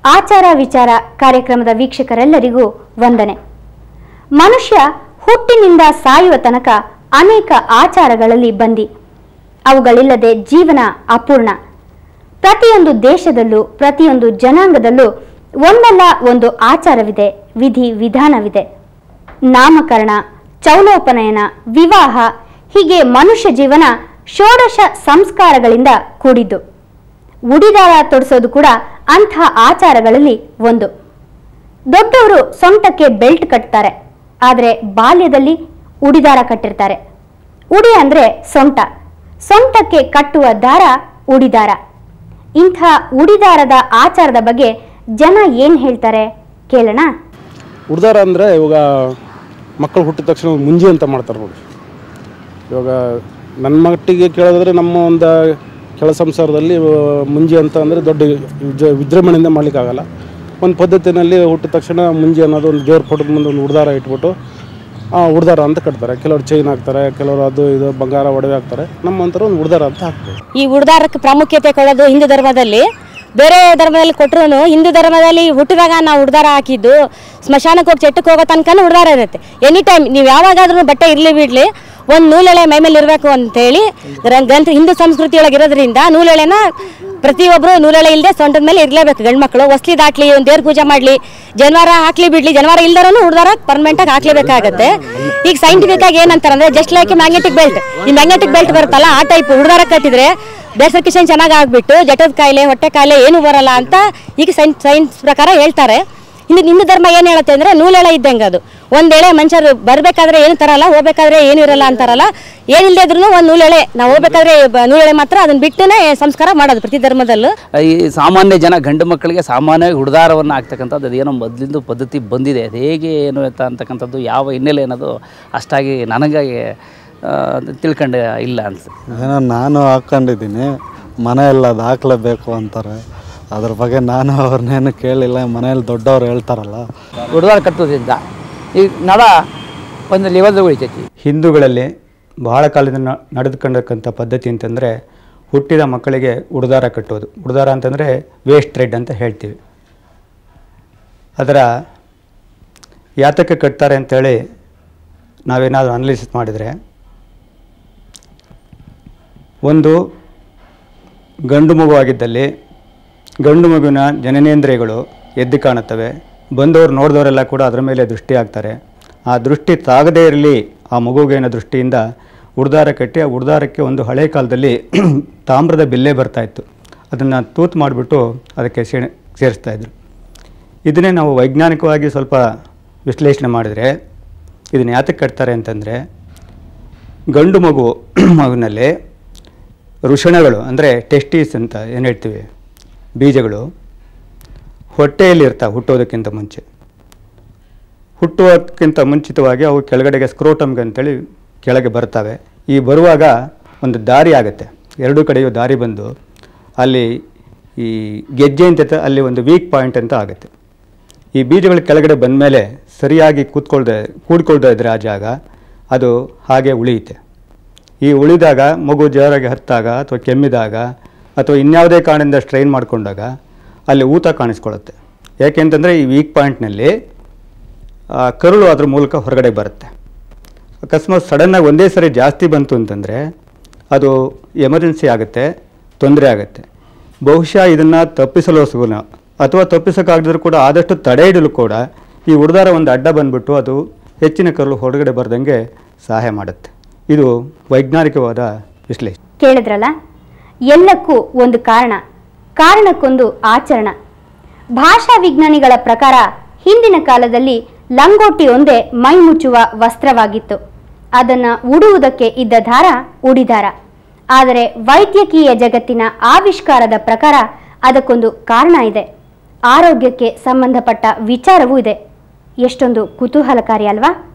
ಆಚಾರ ವಿಚಾರ ಕಾರ್ಯಕ್ರಮದ ವೀಕ್ಷಕರೆಲ್ಲರಿಗೂ ವಂದನೆ ಮನುಷ್ಯ ಹುಟ್ಟಿನಿಂದ ಸಾಯುವ ತನಕ ಅನೇಕ ಆಚಾರಗಳಲ್ಲಿ ಬಂದಿ ಅವುಗಳಿಲ್ಲದೆ ಜೀವನ ಅಪೂರ್ಣ ಪ್ರತಿಯೊಂದು ದೇಶದಲ್ಲೂ ಪ್ರತಿಯೊಂದು ಜನಾಂಗದಲ್ಲೂ ಒಂದಲ್ಲ ಒಂದು ಆಚಾರವಿದೆ ವಿಧಿ ವಿಧಾನವಿದೆ ನಾಮಕರಣ ಚೌಲೋಪನಯನ ವಿವಾಹ ಹೀಗೆ ಮನುಷ್ಯ ಜೀವನ ಷೋಡಶ ಸಂಸ್ಕಾರಗಳಿಂದ ಕೂಡಿದ್ದು ಉಡಿದಾರ ತೊಡಿಸೋದು ಕೂಡ ಅಂಥ ಆಚಾರಗಳಲ್ಲಿ ಒಂದು ದೊಡ್ಡವರು ಸೊಂಟಕ್ಕೆ ಬೆಲ್ಟ್ ಕಟ್ತಾರೆ ಆದರೆ ಬಾಲ್ಯದಲ್ಲಿ ಉಡಿದಾರ ಕಟ್ಟಿರ್ತಾರೆ ಉಡಿ ಅಂದ್ರೆ ಸೊಂಟ ಸೊಂಟಕ್ಕೆ ಕಟ್ಟುವ ದಾರ ಉಡಿದಾರ ಇಂಥ ಉಡಿದಾರದ ಆಚಾರದ ಬಗ್ಗೆ ಜನ ಏನ್ ಹೇಳ್ತಾರೆ ಕೇಳೋಣ ಉಡ್ದಾರ ಅಂದರೆ ಇವಾಗ ಮಕ್ಕಳು ಹುಟ್ಟಿದ ತಕ್ಷಣ ಒಂದು ಮುಂಜಿ ಅಂತ ಮಾಡ್ತಾರೆ ನೋಡಿ ಇವಾಗ ನನ್ನ ಮಟ್ಟಿಗೆ ಕೇಳೋದಾದ್ರೆ ನಮ್ಮ ಒಂದು ಕೆಳ ಸಂಸಾರದಲ್ಲಿ ಆ, ಮುಂಜಿ ಅಂತ ಅಂದರೆ ದೊಡ್ಡ ವಿಜ- ವಿಜೃಂಭಣೆಯಿಂದ ಮಾಡಲಿಕ್ಕಾಗಲ್ಲ ಒಂದು ಪದ್ಧತಿನಲ್ಲಿ ಹುಟ್ಟಿದ ತಕ್ಷಣ ಮುಂಜಿ ಅನ್ನೋದು ಒಂದು ದೇವ್ರ ಫೋಟೋದ ಮುಂದೆ ಒಂದು ಉಡ್ದಾರ ಇಟ್ಬಿಟ್ಟು ಆ ಉಡ್ದಾರ ಅಂತ ಕಟ್ತಾರೆ ಕೆಲವರು ಚೈನ್ ಹಾಕ್ತಾರೆ ಕೆಲವರು ಅದು ಇದು ಬಂಗಾರ ಒಡವೆ ಹಾಕ್ತಾರೆ ನಮ್ಮಂಥವ್ರು ಒಂದು ಉಡ್ದಾರ ಅಂತ ಹಾಕ್ತಾರೆ ಈ ಉಡ್ದಾರಕ್ಕೆ ಪ್ರಾಮುಖ್ಯತೆ ಕೊಡೋದು ಹಿಂದೂ ಧರ್ಮದಲ್ಲಿ ಬೇರೆ ಧರ್ಮದಲ್ಲಿ ಕೊಟ್ಟರು ಹಿಂದೂ ಧರ್ಮದಲ್ಲಿ ಹುಟ್ಟಿದಾಗ ನಾವು ಉಡ್ದಾರ ಹಾಕಿದ್ದು ಸ್ಮಶಾನಕ್ಕೆ ಹೋಗಿ ಚೆಟ್ಟಕ್ಕೆ ಹೋಗೋ ತನಕ ಉಡ್ದಾರ ಇರುತ್ತೆ ಎನಿ ಟೈಮ್ ನೀವು ಯಾವಾಗಾದ್ರೂ ಬಟ್ಟೆ ಇರಲಿ ಬಿಡಲಿ ಒಂದು ನೂಲೆಳೆ ಮೈ ಮೇಲೆ ಇರಬೇಕು ಅಂತೇಳಿ ಗ್ರ- ಗ್ರಂಥ ಹಿಂದೂ ಸಂಸ್ಕೃತಿ ಒಳಗೆ ಇರೋದ್ರಿಂದ ನೂಲೆಳೆನ ಪ್ರತಿಯೊಬ್ಬರು ನೂಲೆಳೆ ಇಲ್ಲದೆ ಸೊಂಟದ ಮೇಲೆ ಇರಲೇಬೇಕು ಗಂಡು ಮಕ್ಕಳು ಹೊಸ್ಲಿ ದಾಟ್ಲಿ ಒಂದು ದೇವ್ರ ಪೂಜೆ ಮಾಡಲಿ ಜನವಾರ ಹಾಕ್ಲಿ ಬಿಡ್ಲಿ ಜನವಾರ ಇಲ್ದಾರನು ಉಡ್ದಾರ ಪರ್ಮನೆಂಟಾಗಿ ಹಾಕ್ಲೇಬೇಕಾಗತ್ತೆ ಈಗ ಸೈಂಟಿಫಿಕ್ ಆಗಿ ಏನಂತಾರೆ ಅಂದ್ರೆ ಜಸ್ಟ್ ಲೈಕ್ ಮ್ಯಾಗ್ನೆಟಿಕ್ ಬೆಲ್ಟ್ ಈ ಮ್ಯಾಗ್ನೆಟಿಕ್ ಬೆಲ್ಟ್ ಬರುತ್ತಲ್ಲ ಆ ಟೈಪ್ ಉಡ್ದಾರ ಕಟ್ಟಿದ್ರೆ ಬ್ಲಡ್ ಸರ್ಕ್ಯುಲೇಷನ್ ಚೆನ್ನಾಗಿ ಆಗ್ಬಿಟ್ಟು ಜಠರದ ಕಾಯಿಲೆ ಹೊಟ್ಟೆ ಕಾಯಿಲೆ ಏನು ಬರಲ್ಲ ಅಂತ ಈಗ ಸೈನ್ಸ್ ಸೈನ್ಸ್ ಪ್ರಕಾರ ಹೇಳ್ತಾರೆ ಇನ್ನು ಹಿಂದೂ ಧರ್ಮ ಏನು ಹೇಳುತ್ತೆ ಅಂದ್ರೆ ನೂಲೆಳೆ ಇದ್ದಂಗೆ ಅದು ಒಂದೇಳೆ ಮನುಷ್ಯರು ಬರಬೇಕಾದ್ರೆ ಏನು ತರಲ್ಲ ಹೋಗ್ಬೇಕಾದ್ರೆ ಏನು ಇರಲ್ಲ ಅಂತಾರಲ್ಲ ಏನಿಲ್ಲದೆ ಇದ್ರೂ ಒಂದು ನೂಲೆಳೆ ನಾವು ಹೋಗ್ಬೇಕಾದ್ರೆ ಬ- ನೂಲೆಳೆ ಮಾತ್ರ ಅದನ್ನ ಬಿಟ್ಟನೆ ಸಂಸ್ಕಾರ ಮಾಡೋದು ಪ್ರತಿ ಧರ್ಮದಲ್ಲೂ ಈ ಸಾಮಾನ್ಯ ಜನ ಗಂಡು ಮಕ್ಕಳಿಗೆ ಸಾಮಾನ್ಯವಾಗಿ ಹುಡ್ದಾರವನ್ನು ಹಾಕ್ತಕ್ಕಂಥದ್ದು ಅದೇನೋ ಮೊದಲಿಂದ ಪದ್ಧತಿ ಬಂದಿದೆ ಅದು ಹೇಗೆ ಏನು ಅಂತ ಅಂತಕ್ಕಂಥದ್ದು ಯಾವ ಹಿನ್ನೆಲೆ ಅನ್ನೋದು ಅಷ್ಟಾಗಿ ನನಗೆ ಆ, ತಿಳ್ಕೊಂಡು ಇಲ್ಲ ಅನ್ಸುತ್ತೆ ಏನೋ ನಾನು ಹಾಕ್ಕೊಂಡಿದ್ದೀನಿ ಮನೆಯಲ್ಲಿ ಅದು ಹಾಕ್ಲೇಬೇಕು ಅಂತಾರೆ ಅದ್ರ ಬಗ್ಗೆ ನಾನು ಅವ್ರನ್ನೇನು ಕೇಳಿಲ್ಲ ಮನೇಲಿ ದೊಡ್ಡವ್ರು ಹೇಳ್ತಾರಲ್ಲ ಹುಡುಗಾರ ಕಟ್ಟೋದ್ರಿಂದ ಈ ನಡ ಒಂದು ಲೆವೆಲ್ ಉಳಿತೈತಿ ಹಿಂದೂಗಳಲ್ಲಿ ಬಹಳ ಕಾಲದಿಂದ ನ- ನಡೆದುಕೊಂಡಿರ್ತಕ್ಕಂಥ ಪದ್ಧತಿ ಅಂತಂದರೆ ಹುಟ್ಟಿದ ಮಕ್ಕಳಿಗೆ ಉಡುದಾರ ಕಟ್ಟೋದು ಉಡುದಾರ ಅಂತಂದರೆ ವೇಸ್ಟ್ ಥ್ರೆಡ್ ಅಂತ ಹೇಳ್ತೀವಿ ಅದರ ಯಾತಕ್ಕೆ ಕಟ್ತಾರೆ ಅಂತೇಳಿ ನಾವೇನಾದರೂ ಅನಲಿಸಿಸ್ ಮಾಡಿದರೆ ಒಂದು ಗಂಡು ಮಗುವಾಗಿದ್ದಲ್ಲಿ ಗಂಡು ಮಗುವಿನ ಜನನೇಂದ್ರಿಯಗಳು ಎದ್ದು ಕಾಣುತ್ತವೆ ಬಂದವರು ನೋಡಿದವರೆಲ್ಲ ಕೂಡ ಅದರ ಮೇಲೆ ದೃಷ್ಟಿ ಹಾಕ್ತಾರೆ ಆ ದೃಷ್ಟಿ ತಾಗದೇ ಇರಲಿ ಆ ಮಗುವಿನ ದೃಷ್ಟಿಯಿಂದ ಉಡ್ದಾರ ಕಟ್ಟಿ ಆ ಉಡ್ದಾರಕ್ಕೆ ಒಂದು ಹಳೆ ಕಾಲದಲ್ಲಿ ತಾಮ್ರದ ಬಿಲ್ಲೆ ಬರ್ತಾಯಿತ್ತು ಅದನ್ನು ತೂತು ಮಾಡಿಬಿಟ್ಟು ಅದಕ್ಕೆ ಸೇಣ ಸೇರಿಸ್ತಾಯಿದ್ರು ಇದನ್ನೇ ನಾವು ವೈಜ್ಞಾನಿಕವಾಗಿ ಸ್ವಲ್ಪ ವಿಶ್ಲೇಷಣೆ ಮಾಡಿದರೆ ಇದನ್ನು ಯಾತಕ್ಕೆ ಕಟ್ತಾರೆ ಅಂತಂದರೆ ಗಂಡು ಮಗು ಮಗುವಿನಲ್ಲಿ ವೃಷಣಗಳು ಅಂದರೆ ಟೆಸ್ಟೀಸ್ ಅಂತ ಏನು ಹೇಳ್ತೀವಿ ಬೀಜಗಳು ಹೊಟ್ಟೆಯಲ್ಲಿ ಇರ್ತಾವೆ ಹುಟ್ಟೋದಕ್ಕಿಂತ ಮುಂಚೆ ಹುಟ್ಟುವುದಕ್ಕಿಂತ ಮುಂಚಿತವಾಗಿ ಅವು ಕೆಳಗಡೆಗೆ ಸ್ಕ್ರೋಟಮ್ಗೆ ಅಂತೇಳಿ ಕೆಳಗೆ ಬರ್ತವೆ ಈ ಬರುವಾಗ ಒಂದು ದಾರಿ ಆಗುತ್ತೆ ಎರಡೂ ಕಡೆಯೂ ದಾರಿ ಬಂದು ಅಲ್ಲಿ ಈ ಗೆಜ್ಜೆ ಅಂತ ಅಲ್ಲಿ ಒಂದು ವೀಕ್ ಪಾಯಿಂಟ್ ಅಂತ ಆಗುತ್ತೆ ಈ ಬೀಜಗಳು ಕೆಳಗಡೆ ಬಂದ ಮೇಲೆ ಸರಿಯಾಗಿ ಕೂತ್ಕೊಳ್ದೆ ಕೂಡ್ಕೊಳ್ತಾ ಇದ್ದರೆ ಆ ಜಾಗ ಅದು ಹಾಗೆ ಉಳಿಯುತ್ತೆ ಈ ಉಳಿದಾಗ ಮಗು ಜೋರಾಗಿ ಹತ್ತಾಗ ಅಥವಾ ಕೆಮ್ಮಿದಾಗ ಅಥವಾ ಇನ್ಯಾವುದೇ ಕಾರಣದಿಂದ ಸ್ಟ್ರೈನ್ ಮಾಡಿಕೊಂಡಾಗ ಅಲ್ಲಿ ಊತ ಕಾಣಿಸ್ಕೊಳ್ಳುತ್ತೆ ಯಾಕೆಂತಂದರೆ ಈ ವೀಕ್ ಪಾಯಿಂಟ್ನಲ್ಲಿ ಆ ಕರುಳು ಅದ್ರ ಮೂಲಕ ಹೊರಗಡೆ ಬರುತ್ತೆ ಅಕಸ್ಮಾತ್ ಸಡನ್ನಾಗಿ ಒಂದೇ ಸರಿ ಜಾಸ್ತಿ ಬಂತು ಅಂತಂದರೆ ಅದು ಎಮರ್ಜೆನ್ಸಿ ಆಗುತ್ತೆ ತೊಂದರೆ ಆಗುತ್ತೆ ಬಹುಶಃ ಇದನ್ನು ತಪ್ಪಿಸಲು ಸುಗುಣ ಅಥವಾ ತಪ್ಪಿಸೋಕ್ಕಾಗದಿದ್ರು ಕೂಡ ಆದಷ್ಟು ತಡೆ ಹಿಡಲು ಕೂಡ ಈ ಉಡ್ದಾರ ಒಂದು ಅಡ್ಡ ಬಂದ್ಬಿಟ್ಟು ಅದು ಹೆಚ್ಚಿನ ಕರುಳು ಹೊರಗಡೆ ಬರ್ದಂಗೆ ಸಹಾಯ ಮಾಡುತ್ತೆ ಇದು ವೈಜ್ಞಾನಿಕವಾದ ವಿಶ್ಲೇಷಣೆ ಕೇಳಿದ್ರಲ್ಲ ಎಲ್ಲಕ್ಕೂ ಒಂದು ಕಾರಣ ಕಾರಣಕ್ಕೊಂದು ಆಚರಣ ಭಾಷಾ ವಿಜ್ಞಾನಿಗಳ ಪ್ರಕಾರ ಹಿಂದಿನ ಕಾಲದಲ್ಲಿ ಲಂಗೋಟಿ ಒಂದೇ ಮೈ ಮುಚ್ಚುವ ವಸ್ತ್ರವಾಗಿತ್ತು ಅದನ್ನ ಉಡುವುದಕ್ಕೆ ಇದ್ದ ದಾರ ಉಡಿದಾರ ಆದರೆ ವೈದ್ಯಕೀಯ ಜಗತ್ತಿನ ಆವಿಷ್ಕಾರದ ಪ್ರಕಾರ ಅದಕ್ಕೊಂದು ಕಾರಣ ಇದೆ ಆರೋಗ್ಯಕ್ಕೆ ಸಂಬಂಧಪಟ್ಟ ವಿಚಾರವೂ ಇದೆ ಎಷ್ಟೊಂದು ಕುತೂಹಲಕಾರಿ ಅಲ್ವಾ